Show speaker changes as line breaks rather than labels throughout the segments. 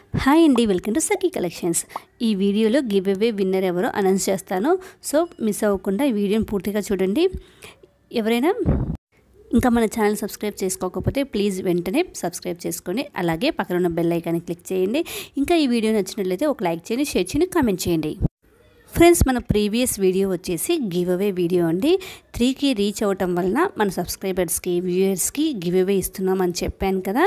hi అండి welcome to Sakhi collections ఈ వీడియోలో గివ్ అవే విన్నర్ ఎవరో అనౌన్స్ చేస్తాను సో మిస్ అవ్వకుండా ఈ వీడియోని పూర్తిగా చూడండి ఎవరైనా ఇంకా మన ఛానల్ సబ్స్క్రైబ్ చేసుకోకపోతే ప్లీజ్ వెంటనే సబ్స్క్రైబ్ చేసుకోండి అలాగే పక్కన ఉన్న బెల్ ఐకాన్ని క్లిక్ చేయండి ఇంకా ఈ వీడియో నచ్చినట్లయితే ఒక లైక్ చేయండి షేర్ చేయండి కామెంట్ చేయండి ఫ్రెండ్స్ మన ప్రీవియస్ వీడియో వచ్చేసి గివ్ అవే వీడియో అండి త్రీకి రీచ్ అవ్వటం వలన మన సబ్స్క్రైబర్స్కి వ్యూయర్స్కి గివ్ అవే ఇస్తున్నామని చెప్పాను కదా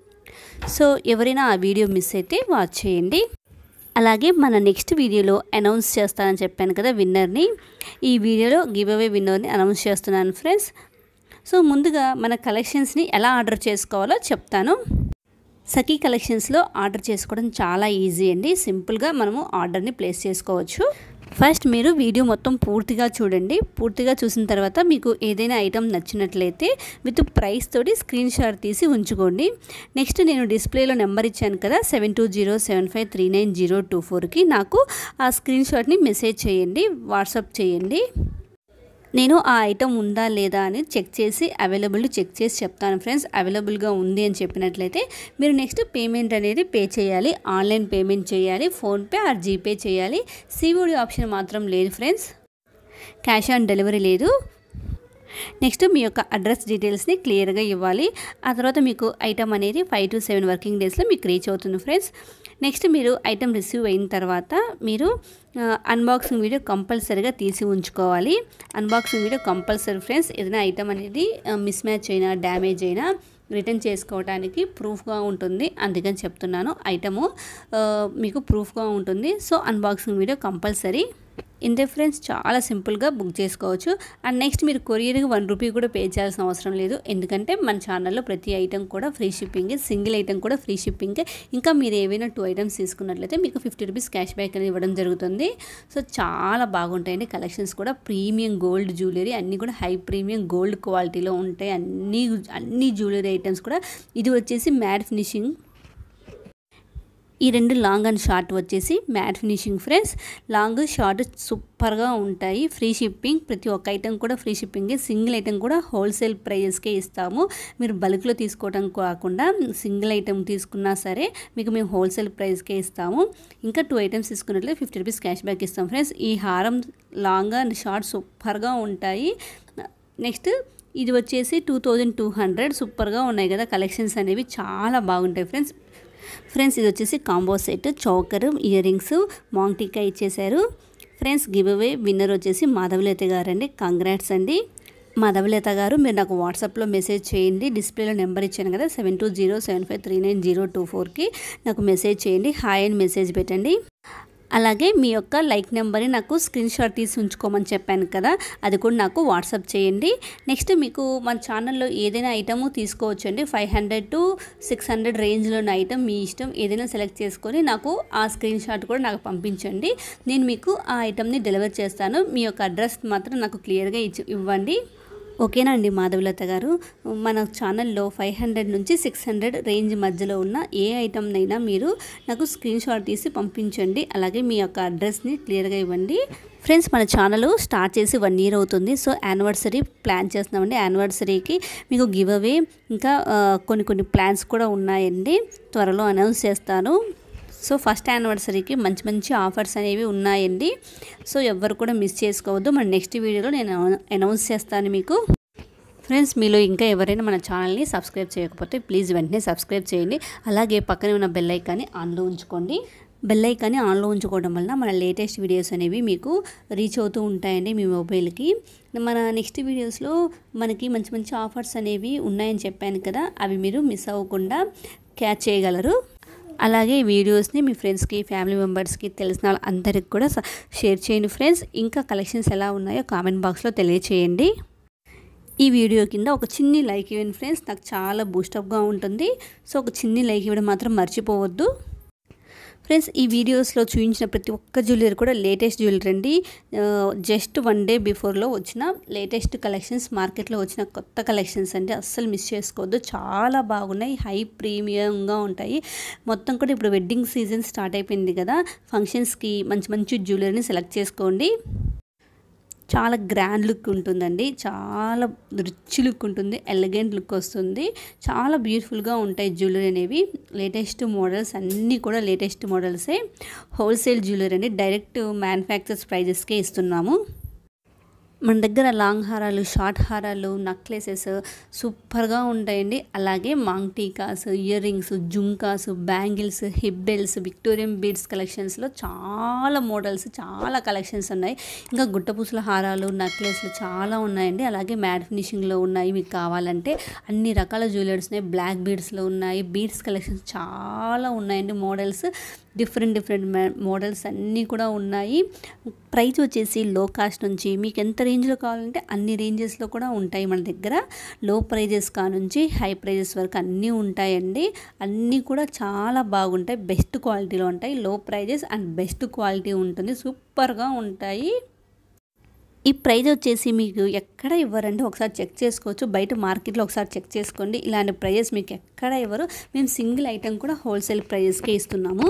సో ఎవరైనా ఆ వీడియో మిస్ అయితే వాచ్ చేయండి అలాగే మన నెక్స్ట్ వీడియోలో అనౌన్స్ చేస్తానని చెప్పాను కదా విన్నర్ని ఈ వీడియోలో గివ్ అవే విన్నర్ని అనౌన్స్ చేస్తున్నాను ఫ్రెండ్స్ సో ముందుగా మన కలెక్షన్స్ని ఎలా ఆర్డర్ చేసుకోవాలో చెప్తాను సఖీ కలెక్షన్స్లో ఆర్డర్ చేసుకోవడం చాలా ఈజీ అండి సింపుల్గా మనము ఆర్డర్ని ప్లేస్ చేసుకోవచ్చు ఫస్ట్ మీరు వీడియో మొత్తం పూర్తిగా చూడండి పూర్తిగా చూసిన తర్వాత మీకు ఏదైనా ఐటెం నచ్చినట్లయితే విత్ ప్రైస్ తోటి స్క్రీన్ షాట్ తీసి ఉంచుకోండి నెక్స్ట్ నేను డిస్ప్లేలో నెంబర్ ఇచ్చాను కదా seven two zero seven five three nine zero two ఫోర్కి నాకు ఆ స్క్రీన్ షాట్ని మెసేజ్ చేయండి వాట్సాప్ చేయండి నేను ఆ ఐటెం ఉందా లేదా అని చెక్ చేసి అవైలబుల్ చెక్ చేసి చెప్తాను ఫ్రెండ్స్ అవైలబుల్గా ఉంది అని చెప్పినట్లయితే మీరు నెక్స్ట్ పేమెంట్ అనేది పే చేయాలి ఆన్లైన్ పేమెంట్ చేయాలి ఫోన్పే ఆర్ జీపే చేయాలి సిఓడి ఆప్షన్ మాత్రం లేదు ఫ్రెండ్స్ క్యాష్ ఆన్ డెలివరీ లేదు నెక్స్ట్ మీ యొక్క అడ్రస్ డీటెయిల్స్ని క్లియర్గా ఇవ్వాలి ఆ తర్వాత మీకు ఐటమ్ అనేది ఫైవ్ టు సెవెన్ వర్కింగ్ డేస్లో మీకు రీచ్ అవుతుంది ఫ్రెండ్స్ నెక్స్ట్ మీరు ఐటమ్ రిసీవ్ అయిన తర్వాత మీరు అన్బాక్సింగ్ వీడియో కంపల్సరీగా తీసి ఉంచుకోవాలి అన్బాక్సింగ్ వీడియో కంపల్సరీ ఫ్రెండ్స్ ఏదైనా ఐటమ్ అనేది మిస్ మ్యాచ్ అయినా డ్యామేజ్ అయినా రిటర్న్ చేసుకోవడానికి ప్రూఫ్గా ఉంటుంది అందుకని చెప్తున్నాను ఐటము మీకు ప్రూఫ్గా ఉంటుంది సో అన్బాక్సింగ్ వీడియో కంపల్సరీ ఇంతే ఫ్రెండ్స్ చాలా సింపుల్గా బుక్ చేసుకోవచ్చు అండ్ నెక్స్ట్ మీరు కొరియర్కి వన్ రూపీ కూడా పే చేయాల్సిన అవసరం లేదు ఎందుకంటే మన ఛానల్లో ప్రతి ఐటెం కూడా ఫ్రీ షిప్పింగ్ సింగిల్ ఐటెం కూడా ఫ్రీ షిప్పింగ్ ఇంకా మీరు ఏవైనా టూ ఐటమ్స్ తీసుకున్నట్లయితే మీకు ఫిఫ్టీ రూపీస్ క్యాష్ బ్యాక్ అనేది ఇవ్వడం జరుగుతుంది సో చాలా బాగుంటాయండి కలెక్షన్స్ కూడా ప్రీమియం గోల్డ్ జ్యువెలరీ అన్నీ కూడా హై ప్రీమియం గోల్డ్ క్వాలిటీలో ఉంటాయి అన్ని అన్ని జ్యువెలరీ ఐటమ్స్ కూడా ఇది వచ్చేసి మ్యాట్ ఫినిషింగ్ ఈ రెండు లాంగ్ అండ్ షార్ట్ వచ్చేసి matte finishing friends long short సూపర్గా ఉంటాయి ఫ్రీ షిప్పింగ్ ప్రతి ఒక్క ఐటెం కూడా ఫ్రీ షిప్పింగే సింగిల్ ఐటెం కూడా హోల్సేల్ ప్రైజెస్కే ఇస్తాము మీరు బల్క్లో తీసుకోవడం కాకుండా సింగిల్ ఐటెం తీసుకున్నా సరే మీకు మేము హోల్సేల్ ప్రైస్కే ఇస్తాము ఇంకా టూ ఐటమ్స్ తీసుకున్నట్లయితే ఫిఫ్టీ రూపీస్ క్యాష్ బ్యాక్ ఇస్తాం ఫ్రెండ్స్ ఈ హారం లాంగ్ అండ్ షార్ట్ సూపర్గా ఉంటాయి నెక్స్ట్ ఇది వచ్చేసి టూ థౌజండ్ టూ హండ్రెడ్ సూపర్గా ఉన్నాయి కదా కలెక్షన్స్ అనేవి చాలా బాగుంటాయి ఫ్రెండ్స్ ఫ్రెండ్స్ ఇది వచ్చేసి combo set choker earrings maang tikka ఇచ్చేశారు ఫ్రెండ్స్ గివ్ అవే విన్నర్ వచ్చేసి మాధవలేత గారు అండి కంగ్రాట్స్ అండి మాధవలేత గారు మీరు నాకు వాట్సాప్లో మెసేజ్ చేయండి డిస్ప్లేలో నెంబర్ ఇచ్చాను కదా seven two zero seven five three nine zero two ఫోర్కి నాకు మెసేజ్ చేయండి హాయ్ అని మెసేజ్ పెట్టండి అలాగే మీ యొక్క లైక్ నెంబర్ని నాకు స్క్రీన్ షాట్ తీసి ఉంచుకోమని చెప్పాను కదా అది కూడా నాకు వాట్సాప్ చేయండి నెక్స్ట్ మీకు మన ఛానల్లో ఏదైనా ఐటము తీసుకోవచ్చు అండి five hundred to six hundred రేంజ్లో ఉన్న ఐటమ్ మీ ఇష్టం ఏదైనా సెలెక్ట్ చేసుకొని నాకు ఆ స్క్రీన్ షాట్ కూడా నాకు పంపించండి నేను మీకు ఆ ఐటమ్ని డెలివర్ చేస్తాను మీ యొక్క అడ్రస్ మాత్రం నాకు క్లియర్గా ఇచ్చి ఇవ్వండి ఓకేనా అండి మాధవలత గారు మన ఛానల్లో ఫైవ్ హండ్రెడ్ నుంచి సిక్స్ హండ్రెడ్ రేంజ్ మధ్యలో ఉన్న ఏ ఐటమ్నైనా మీరు నాకు స్క్రీన్ షాట్ తీసి పంపించండి అలాగే మీ యొక్క అడ్రస్ని క్లియర్గా ఇవ్వండి ఫ్రెండ్స్ మన ఛానల్ స్టార్ట్ చేసి వన్ ఇయర్ అవుతుంది సో యానివర్సరీ ప్లాన్ చేస్తున్నామండి యానివర్సరీకి మీకు గివ్ అవే ఇంకా కొన్ని కొన్ని ప్లాన్స్ కూడా ఉన్నాయండి త్వరలో అనౌన్స్ చేస్తాను సో ఫస్ట్ యానివర్సరీకి మంచి మంచి ఆఫర్స్ అనేవి ఉన్నాయండి సో ఎవ్వరు కూడా మిస్ చేసుకోవద్దు మన నెక్స్ట్ వీడియోలో నేను అనౌన్స్ చేస్తాను మీకు ఫ్రెండ్స్ మీలో ఇంకా ఎవరైనా మన ఛానల్ని సబ్స్క్రైబ్ చేయకపోతే ప్లీజ్ వెంటనే సబ్స్క్రైబ్ చేయండి అలాగే పక్కనే ఉన్న బెల్ ఐకాన్ని ఆన్లో ఉంచుకోండి బెల్ ఐకాన్ని ఆన్లో ఉంచుకోవడం వలన మన లేటెస్ట్ వీడియోస్ అనేవి మీకు రీచ్ అవుతూ ఉంటాయండి మీ మొబైల్కి మన నెక్స్ట్ వీడియోస్లో మనకి మంచి మంచి ఆఫర్స్ అనేవి ఉన్నాయని చెప్పాను కదా అవి మీరు మిస్ అవ్వకుండా క్యాచ్ చేయగలరు అలాగే వీడియోస్ని మీ ఫ్రెండ్స్కి ఫ్యామిలీ మెంబర్స్కి తెలిసిన వాళ్ళందరికీ కూడా షేర్ చేయండి ఫ్రెండ్స్ ఇంకా కలెక్షన్స్ ఎలా ఉన్నాయో కామెంట్ బాక్స్లో తెలియచేయండి ఈ వీడియో కింద ఒక చిన్ని లైక్ ఇవ్వండి ఫ్రెండ్స్ నాకు చాలా బూస్టప్గా ఉంటుంది సో ఒక చిన్ని లైక్ ఇవ్వడం మాత్రం మర్చిపోవద్దు ఫ్రెండ్స్ ఈ వీడియోస్లో చూపించిన ప్రతి ఒక్క జ్యువెలరీ కూడా లేటెస్ట్ జ్యువెలరీ అండి జస్ట్ వన్ డే బిఫోర్లో వచ్చిన లేటెస్ట్ కలెక్షన్స్ మార్కెట్లో వచ్చిన కొత్త కలెక్షన్స్ అండి అస్సలు మిస్ చేసుకోవద్దు చాలా బాగున్నాయి హై ప్రీమియంగా ఉంటాయి మొత్తం కూడా ఇప్పుడు వెడ్డింగ్ సీజన్ స్టార్ట్ అయిపోయింది కదా ఫంక్షన్స్కి మంచి మంచి జ్యువెలరీని సెలెక్ట్ చేసుకోండి చాలా గ్రాండ్ లుక్ ఉంటుందండి చాలా రిచ్ లుక్ ఉంటుంది ఎలిగెంట్ లుక్ వస్తుంది చాలా బ్యూటిఫుల్గా ఉంటాయి జ్యువెలరీ అనేవి లేటెస్ట్ మోడల్స్ అన్నీ కూడా లేటెస్ట్ మోడల్సే హోల్సేల్ జ్యువెలరీ అండి డైరెక్ట్ మ్యానుఫ్యాక్చర్స్ ప్రైజెస్కే ఇస్తున్నాము మన దగ్గర లాంగ్ హారాలు షార్ట్ హారాలు నక్లెసెస్ సూపర్గా ఉంటాయండి అలాగే maang tikkas earrings jhumkas bangles hip belts Victorian beads కలెక్షన్స్లో చాలా మోడల్స్ చాలా కలెక్షన్స్ ఉన్నాయి ఇంకా గుట్టపూసల హారాలు నక్లెస్లు చాలా ఉన్నాయండి అలాగే మ్యాట్ ఫినిషింగ్లో ఉన్నాయి మీకు కావాలంటే అన్ని రకాల జ్యువెలర్స్ ఉన్నాయి బ్లాక్ బీడ్స్లో ఉన్నాయి బీడ్స్ కలెక్షన్స్ చాలా ఉన్నాయండి మోడల్స్ డిఫరెంట్ డిఫరెంట్ మోడల్స్ అన్నీ కూడా ఉన్నాయి ప్రైస్ వచ్చేసి లో కాస్ట్ నుంచి మీకు ఎంత రేంజ్లో కావాలంటే అన్ని రేంజెస్లో కూడా ఉంటాయి మన దగ్గర లో ప్రైజెస్ కా నుంచి హై ప్రైజెస్ వరకు అన్నీ ఉంటాయండి అన్నీ కూడా చాలా బాగుంటాయి బెస్ట్ క్వాలిటీలో ఉంటాయి లో ప్రైజెస్ అండ్ బెస్ట్ క్వాలిటీ ఉంటుంది సూపర్గా ఉంటాయి ఈ ప్రైజ్ వచ్చేసి మీకు ఎక్కడ ఇవ్వరండి ఒకసారి చెక్ చేసుకోవచ్చు బయట మార్కెట్లో ఒకసారి చెక్ చేసుకోండి ఇలాంటి ప్రైజెస్ మీకు ఎక్కడ ఇవ్వరు మేము సింగిల్ ఐటెం కూడా హోల్సేల్ ప్రైజెస్కే ఇస్తున్నాము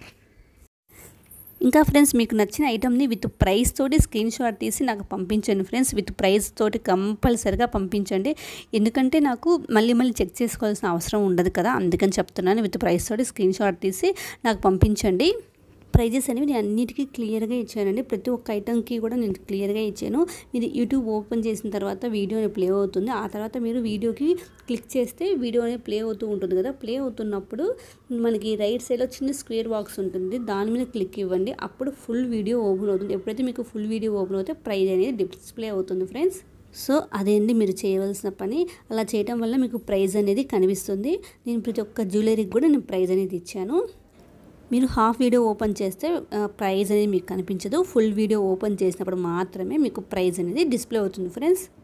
ఇంకా ఫ్రెండ్స్ మీకు నచ్చిన ఐటమ్ని విత్ ప్రైస్ తోటి స్క్రీన్ షాట్ తీసి నాకు పంపించండి ఫ్రెండ్స్ విత్ ప్రైస్ తోటి కంపల్సరిగా పంపించండి ఎందుకంటే నాకు మళ్ళీ మళ్ళీ చెక్ చేసుకోవాల్సిన అవసరం ఉండదు కదా అందుకని చెప్తున్నాను విత్ ప్రైస్ తోటి స్క్రీన్ షాట్ తీసి నాకు పంపించండి ప్రైజెస్ అనేవి నేను అన్నిటికీ క్లియర్గా ఇచ్చానండి ప్రతి ఒక్క ఐటమ్కి కూడా నేను క్లియర్గా ఇచ్చాను మీరు యూట్యూబ్ ఓపెన్ చేసిన తర్వాత వీడియో అనేది ప్లే అవుతుంది ఆ తర్వాత మీరు వీడియోకి క్లిక్ చేస్తే వీడియో అనేది ప్లే అవుతూ ఉంటుంది కదా ప్లే అవుతున్నప్పుడు మనకి రైట్ సైడ్లో చిన్న స్క్వేర్ బాక్స్ ఉంటుంది దాని మీద క్లిక్ ఇవ్వండి అప్పుడు ఫుల్ వీడియో ఓపెన్ అవుతుంది ఎప్పుడైతే మీకు ఫుల్ వీడియో ఓపెన్ అవుతే ప్రైజ్ అనేది డిస్ప్లే అవుతుంది ఫ్రెండ్స్ సో అదేంటి మీరు చేయవలసిన పని అలా చేయటం వల్ల మీకు ప్రైజ్ అనేది కనిపిస్తుంది నేను ప్రతి ఒక్క జ్యువెలరీకి కూడా నేను ప్రైజ్ అనేది ఇచ్చాను మీరు హాఫ్ వీడియో ఓపెన్ చేస్తే ప్రైజ్ అనేది మీకు కనిపించదు ఫుల్ వీడియో ఓపెన్ చేసినప్పుడు మాత్రమే మీకు ప్రైజ్ అనేది డిస్ప్లే అవుతుంది ఫ్రెండ్స్